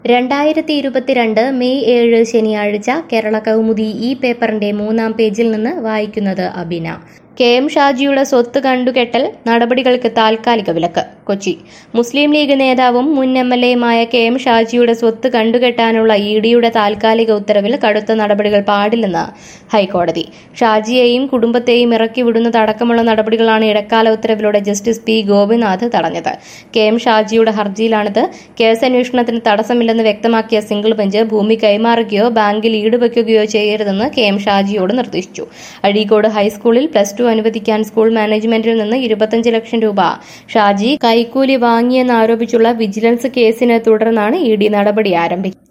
രണ്ടായിരത്തി ഇരുപത്തിരണ്ട് മെയ് ഏഴ് ശനിയാഴ്ച കേരള കൗമുദി ഈ പേപ്പറിന്റെ മൂന്നാം പേജിൽ നിന്ന് വായിക്കുന്നത് അബിന കെ എം ഷാജിയുടെ സ്വത്ത് കണ്ടുകെട്ടൽ നടപടികൾക്ക് താൽക്കാലിക വിലക്ക് കൊച്ചി മുസ്ലിം ലീഗ് നേതാവും മുൻ എം എൽ എയുമായ കെ എം ഷാജിയുടെ സ്വത്ത് കണ്ടുകെട്ടാനുള്ള ഇ ഡിയുടെ താൽക്കാലിക ഉത്തരവിൽ കടുത്ത നടപടികൾ പാടില്ലെന്ന് ഹൈക്കോടതി ഷാജിയെയും കുടുംബത്തെയും ഇറക്കിവിടുന്നതടക്കമുള്ള നടപടികളാണ് ഇടക്കാല ഉത്തരവിലൂടെ ജസ്റ്റിസ് പി ഗോപിനാഥ് തടഞ്ഞത് കെ എം ഷാജിയുടെ ഹർജിയിലാണിത് കേസ് അന്വേഷണത്തിന് തടസ്സമില്ലെന്ന് വ്യക്തമാക്കിയ സിംഗിൾ ബെഞ്ച് ഭൂമി കൈമാറുകയോ ബാങ്കിൽ ഈടുവയ്ക്കുകയോ ചെയ്യരുതെന്ന് കെ എം ഷാജിയോട് നിർദ്ദേശിച്ചു അഴീക്കോട് ഹൈസ്കൂളിൽ പ്ലസ് ടു അനുവദിക്കാൻ സ്കൂൾ മാനേജ്മെന്റിൽ നിന്ന് ഇരുപത്തഞ്ച് ലക്ഷം രൂപ ഷാജി കൈക്കൂലി വാങ്ങിയെന്നാരോപിച്ചുള്ള വിജിലൻസ് കേസിനെ തുടർന്നാണ് ഇ ഡി നടപടി ആരംഭിച്ചത്